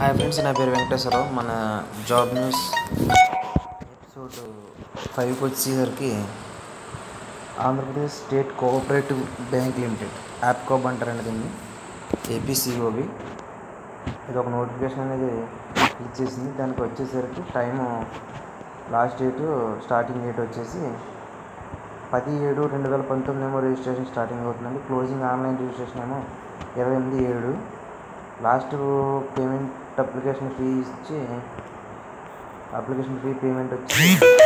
hi friends నా పేరు వెంకటేశ్వరరావు మన జాబ్ న్యూస్ ఎపిసోడ్ ఫైవ్కి వచ్చేసరికి Andhra Pradesh state cooperative bank limited APCOB అంటారండి దీన్ని ఏపీసీఓబి ఇది ఒక నోటిఫికేషన్ అనేది ఇచ్చేసింది దానికి వచ్చేసరికి time last date starting date వచ్చేసి పది ఏడు రెండు వేల పంతొమ్మిది ఏమో రిజిస్ట్రేషన్ స్టార్టింగ్ అవుతుందండి క్లోజింగ్ ఆన్లైన్ రిజిస్ట్రేషన్ ఏమో ఇరవై ఎనిమిది ఏడు లాస్ట్ పేమెంట్ అప్లికేషన్ ఫీ ఇచ్చి అప్లికేషన్ ఫీ పేమెంట్ వచ్చి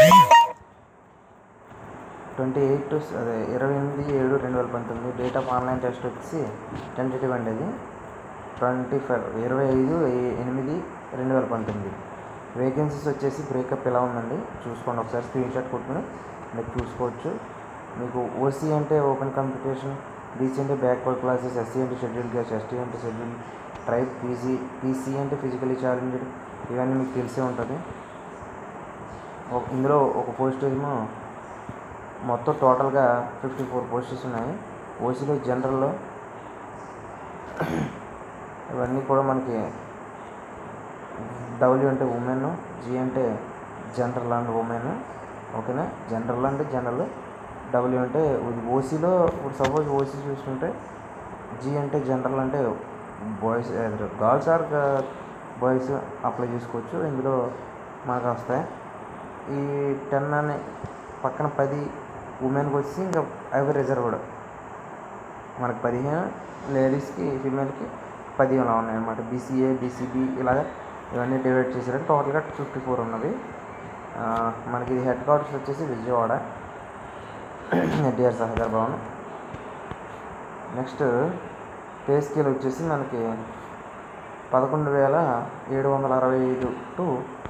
ట్వంటీ ఎయిట్ అదే ఇరవై ఎనిమిది ఏడు రెండు వేల పంతొమ్మిది డేట్ ఆఫ్ ఆన్లైన్ టెస్ట్ వచ్చి టెంటేటివ్ అండి అది ట్వంటీ ఫైవ్ ఇరవై ఐదు ఎనిమిది రెండు వేల పంతొమ్మిది వేకెన్సీస్ వచ్చేసి బ్రేకప్ ఎలా ఉందండి చూసుకోండి ఒకసారి స్క్రీన్ షాట్ కొట్టుకుని మీరు చూసుకోవచ్చు మీకు ఓసీ అంటే ఓపెన్ కాంపిటీషన్ బీసీ అంటే బ్యాక్వర్డ్ క్లాసెస్ ఎస్సీ అంటే షెడ్యూల్ క్యాస్ట్ ఎస్టీ అంటే షెడ్యూల్ ట్రైబ్ పీసీ పీసీ అంటే ఫిజికలీ ఛాలెంజ్డ్ ఇవన్నీ మీకు తెలిసే ఉంటుంది ఒక- ఇందులో ఒక పోస్ట్ ఏమో మొత్తం టోటల్గా ఫిఫ్టీ ఫోర్ పోస్టెస్ ఉన్నాయి ఓసీలో జనరల్లో ఇవన్నీ కూడా మనకి డబ్ల్యూ అంటే ఉమెన్ జీ అంటే జనరల్ అండ్ ఉమెన్ ఓకేనా జనరల్ అంటే జనరల్ డబ్ల్యూ అంటే ఓసీలో ఇప్పుడు సపోజ్ ఓసీ చూసుకుంటే జీ అంటే జనరల్ అంటే boys girls or boys apply చేసుకోవచ్చు ఇందులో మనకు వస్తాయి ఈ టెన్ అని పక్కన పది ఉమెన్కి వచ్చి ఇంకా అవి రిజర్వ్డ్ మనకి పదిహేను లేడీస్కి ఫీమేల్కి పది అలా ఉన్నాయి అన్నమాట బీసీఏ బీసీబీ ఇలాగ ఇవన్నీ డివైడ్ చేశారు టోటల్గా ఫిఫ్టీ ఫోర్ ఉన్నది ఆ, మనకి ఇది హెడ్ క్వార్టర్స్ వచ్చేసి విజయవాడ ఎన్టీఆర్ సహకార భవన్ నెక్స్ట్ పే స్కేల్ వచ్చేసి మనకి పదకొండు వేల ఏడు వందల అరవై ఐదు టు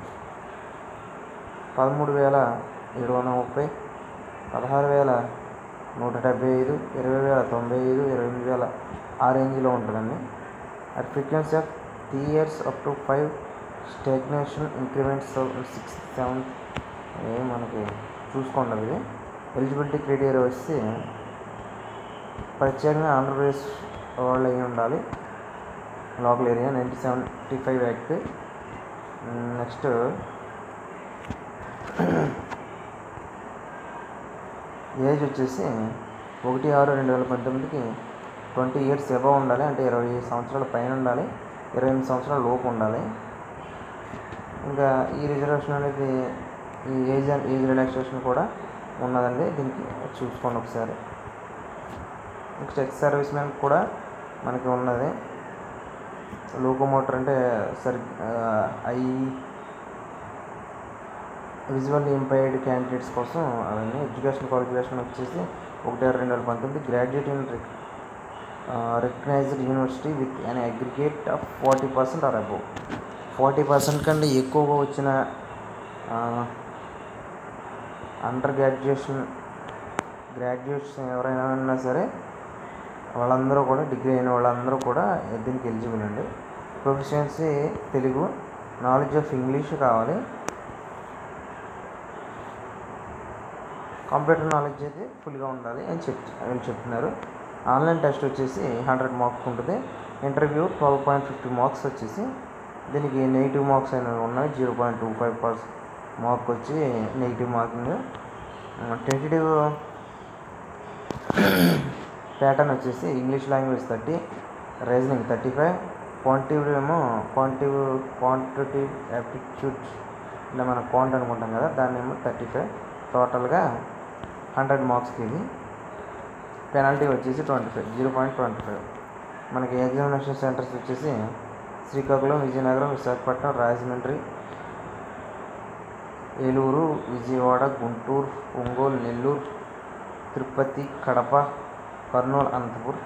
పదమూడు వేల ఏడు వందల ముప్పై పదహారు వేల నూట డెబ్బై ఐదు ఇరవై వేల తొంభై ఐదు ఇరవై ఎనిమిది వేల ఆ రేంజ్లో ఉంటుందండి at frequency of three years up to five stagnation increments six seventh ఏ మనకి చూసుకోండి ఇది ఎలిజిబిలిటీ క్రైటీరియా వచ్చి ప్రత్యేకంగా ఆంధ్రప్రదేశ్ వాళ్ళు అయి ఉండాలి local area ninety seventy five act next age వచ్చేసి ఒకటి ఆరు రెండు వేల పంతొమ్మిదికి ట్వంటీ ఇయర్స్ ఎబవ్ ఉండాలి అంటే ఇరవై సంవత్సరాల పైన ఉండాలి ఇరవై ఎనిమిది సంవత్సరాల లోపు ఉండాలి ఇంకా ఈ రిజర్వేషన్ అనేది ఈ ఏజ్ అండ్ ఏజ్ రిలాక్సేషన్ కూడా ఉన్నదండి దీనికి చూసుకోండి ఒకసారి నెక్స్ట్ ఎక్స్ సర్వీస్ మ్యాన్ కూడా మనకి ఉన్నది లోకోమోటర్ అంటే సరి ఐ విజువల్ ఇంపైర్డ్ క్యాండిడేట్స్ కోసం అవన్నీ ఎడ్యుకేషన్ క్వాలిఫికేషన్ వచ్చేసి ఒకటి ఆరు రెండు వేల పంతొమ్మిది graduate in recognised university with an aggregate of forty percent or above forty percent కంటే ఎక్కువగా వచ్చిన అండర్ గ్రాడ్యుయేషన్ గ్రాడ్యుయేట్స్ ఎవరైనా ఉన్నా సరే వాళ్ళందరూ కూడా డిగ్రీ అయిన వాళ్ళందరూ కూడా దీనికి ఎలిజిబుల్ అండి proficiency Telugu knowledge of English కావాలి కంప్యూటర్ నాలెడ్జ్ అయితే ఫుల్గా ఉండాలి అని చెప్ అని చెప్తున్నారు ఆన్లైన్ టెస్ట్ వచ్చేసి హండ్రెడ్ మార్క్స్ ఉంటుంది interview twelve point fifty marks వచ్చేసి దీనికి నెగిటివ్ మార్క్స్ అనేవి ఉన్నాయి zero point two five percent mark వచ్చి నెగిటివ్ మార్కింగ్ టెంటేటివ్ ప్యాటర్న్ వచ్చేసి English language thirty reasoning thirty five quantitative ఏమో క్వాంటివ్ క్వాంటిటివ్ యాప్టిట్యూడ్ ఇలా మనం క్వాంట్ అనుకుంటాం కదా దాన్ని ఏమో థర్టీ ఫైవ్ టోటల్గా హండ్రెడ్ మార్క్స్కి ఇది పెనాల్టీ వచ్చేసి twenty five zero point twenty five మనకి ఎగ్జామినేషన్ సెంటర్స్ వచ్చేసి Srikakulam Vizianagaram Visakhapatnam Rajahmundry Eluru Vijayawada Guntur Ongole Nellore Tirupati Kadapa Kurnool Anantapur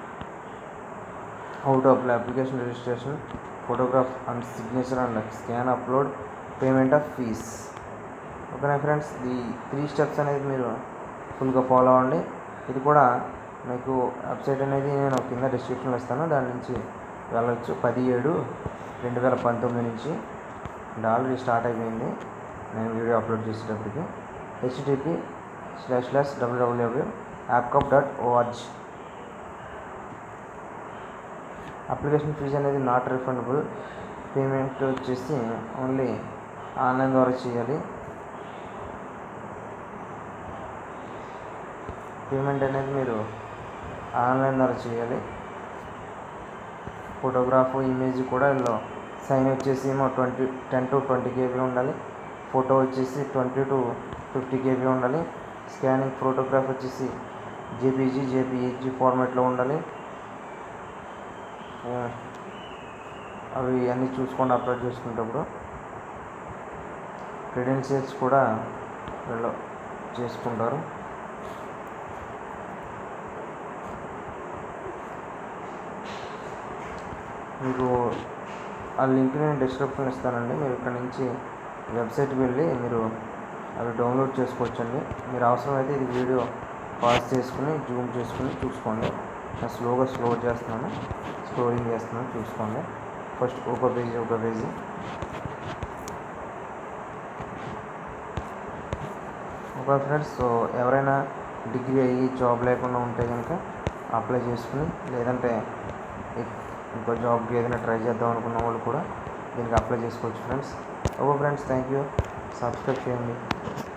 out of application registration photograph and signature and scan upload payment of fees ఓకేనా ఫ్రెండ్స్ ఈ త్రీ స్టెప్స్ అనేది మీరు ఫుల్గా ఫాలో అవ్వండి ఇది కూడా మీకు వెబ్సైట్ అనేది నేను కింద డిస్క్రిప్షన్లో ఇస్తాను దాని నుంచి వెళ్ళొచ్చు పది ఏడు రెండు వేల పంతొమ్మిది నుంచి ఇది ఆల్రెడీ స్టార్ట్ అయిపోయింది నేను వీడియో అప్లోడ్ చేసేటప్పటికి HTTP slash slash WWW APCOB dot ORG application fee అనేది నాట్ రిఫండబుల్ పేమెంట్ వచ్చేసి ఓన్లీ ఆన్లైన్ ద్వారా చేయాలి పేమెంట్ అనేది మీరు ఆన్లైన్ ద్వారా చేయాలి ఫోటోగ్రాఫ్ ఇమేజ్ కూడా ఇందులో సైన్ వచ్చేసి ఏమో twenty ten to twenty KB ఉండాలి ఫోటో వచ్చేసి ట్వంటీ టు ఫిఫ్టీ కేబీ ఉండాలి స్కానింగ్ ఫోటోగ్రాఫ్ వచ్చేసి జేపీజీ జేపీఈజీ ఫార్మాట్లో ఉండాలి ఆ, అవి అన్నీ చూసుకొని అప్లోడ్ చేసుకునేటప్పుడు క్రెడెన్షియల్స్ కూడా వీళ్ళు చేసుకుంటారు మీకు ఆ లింక్ నేను డిస్క్రిప్షన్ ఇస్తానండి మీరు ఇక్కడ నుంచి వెబ్సైట్కి వెళ్ళి మీరు అవి డౌన్లోడ్ చేసుకోవచ్చండి మీరు అవసరమైతే ఇది వీడియో పాజ్ చేసుకుని జూమ్ చేసుకుని చూసుకోండి నేను స్లోగా స్లో చేస్తున్నాను స్క్రోలింగ్ చేస్తున్నాను చూసుకోండి ఫస్ట్ ఒక పేజీ ఒక పేజీ ఒక ఫ్రెండ్స్ సో ఎవరైనా డిగ్రీ అయ్యి జాబ్ లేకుండా ఉంటే కనుక అప్లై చేసుకుని లేదంటే ఇ- ఇంకో జాబ్కి ఏదైనా ట్రై చేద్దాం అనుకున్న వాళ్ళు కూడా దీనికి అప్లై చేసుకోవచ్చు friends okay friends thank you subscribe చేయండి